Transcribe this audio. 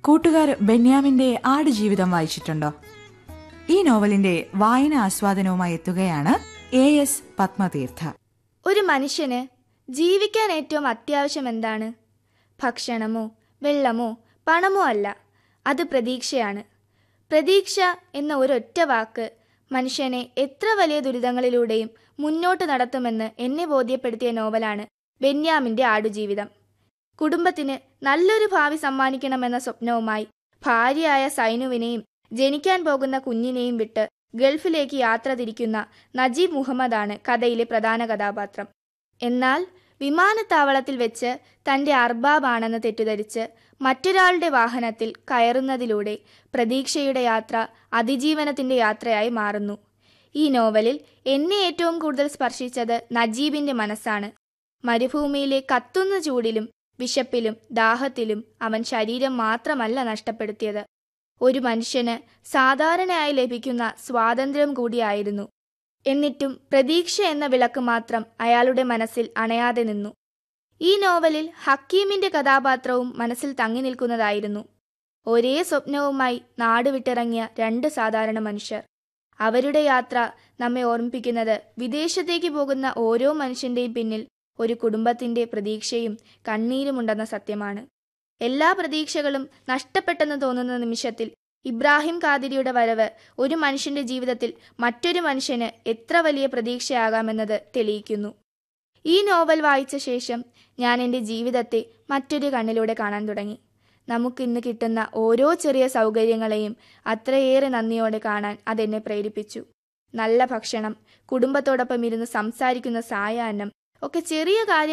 കൂട്ടുകാർ ബെന്യാമിന്റെ ആടുജീവിതം വായിച്ചിട്ടുണ്ടോ ഈ നോവലിന്റെ വായന ആസ്വാദനവുമായി എത്തുകയാണ് എ എസ് പത്മതീർത്ഥ ഒരു മനുഷ്യന് ജീവിക്കാൻ ഏറ്റവും അത്യാവശ്യം എന്താണ് ഭക്ഷണമോ വെള്ളമോ പണമോ അല്ല അത് പ്രതീക്ഷയാണ് പ്രതീക്ഷ എന്ന ഒരൊറ്റ വാക്ക് മനുഷ്യനെ എത്ര വലിയ ദുരിതങ്ങളിലൂടെയും മുന്നോട്ട് നടത്തുമെന്ന് എന്നെ ബോധ്യപ്പെടുത്തിയ നോവലാണ് ബെന്യാമിന്റെ ആടുജീവിതം കുടുംബത്തിന് നല്ലൊരു ഭാവി സമ്മാനിക്കണമെന്ന സ്വപ്നവുമായി ഭാര്യയായ സൈനുവിനെയും ജനിക്കാൻ പോകുന്ന കുഞ്ഞിനെയും വിട്ട് ഗൾഫിലേക്ക് യാത്ര തിരിക്കുന്ന നജീബ് മുഹമ്മദാണ് കഥയിലെ പ്രധാന കഥാപാത്രം എന്നാൽ വിമാനത്താവളത്തിൽ വെച്ച് തന്റെ അർബാബാണെന്ന് തെറ്റിദ്ധരിച്ച് മറ്റൊരാളുടെ വാഹനത്തിൽ കയറുന്നതിലൂടെ പ്രതീക്ഷയുടെ യാത്ര അതിജീവനത്തിന്റെ യാത്രയായി മാറുന്നു ഈ നോവലിൽ എന്നെ ഏറ്റവും കൂടുതൽ സ്പർശിച്ചത് നജീബിന്റെ മനസ്സാണ് മരുഭൂമിയിലെ കത്തുന്ന ചൂടിലും വിശപ്പിലും ദാഹത്തിലും അവൻ ശരീരം മാത്രമല്ല നഷ്ടപ്പെടുത്തിയത് ഒരു മനുഷ്യന് സാധാരണയായി ലഭിക്കുന്ന സ്വാതന്ത്ര്യം കൂടിയായിരുന്നു എന്നിട്ടും പ്രതീക്ഷ എന്ന വിളക്ക് മാത്രം അയാളുടെ മനസ്സിൽ അണയാതെ നിന്നു ഈ നോവലിൽ ഹക്കീമിന്റെ കഥാപാത്രവും മനസ്സിൽ തങ്ങി നിൽക്കുന്നതായിരുന്നു ഒരേ സ്വപ്നവുമായി നാടുവിട്ടിറങ്ങിയ രണ്ട് സാധാരണ മനുഷ്യർ അവരുടെ യാത്ര നമ്മെ ഓർമ്മിപ്പിക്കുന്നത് വിദേശത്തേക്ക് പോകുന്ന ഓരോ മനുഷ്യന്റെയും പിന്നിൽ ഒരു കുടുംബത്തിന്റെ പ്രതീക്ഷയും കണ്ണീരുമുണ്ടെന്ന സത്യമാണ് എല്ലാ പ്രതീക്ഷകളും നഷ്ടപ്പെട്ടെന്ന് തോന്നുന്ന നിമിഷത്തിൽ ഇബ്രാഹിം കാദിരിയുടെ വരവ് ഒരു മനുഷ്യന്റെ ജീവിതത്തിൽ മറ്റൊരു മനുഷ്യന് എത്ര വലിയ പ്രതീക്ഷയാകാമെന്നത് തെളിയിക്കുന്നു ഈ നോവൽ വായിച്ച ശേഷം ഞാൻ എൻ്റെ ജീവിതത്തെ മറ്റൊരു കണ്ണിലൂടെ കാണാൻ തുടങ്ങി നമുക്കിന്ന് കിട്ടുന്ന ഓരോ ചെറിയ സൗകര്യങ്ങളെയും അത്രയേറെ നന്ദിയോടെ കാണാൻ അതെന്നെ പ്രേരിപ്പിച്ചു നല്ല ഭക്ഷണം കുടുംബത്തോടൊപ്പം ഇരുന്ന് സംസാരിക്കുന്ന സായാഹ്നം ഒക്കെ ചെറിയ കാര്യം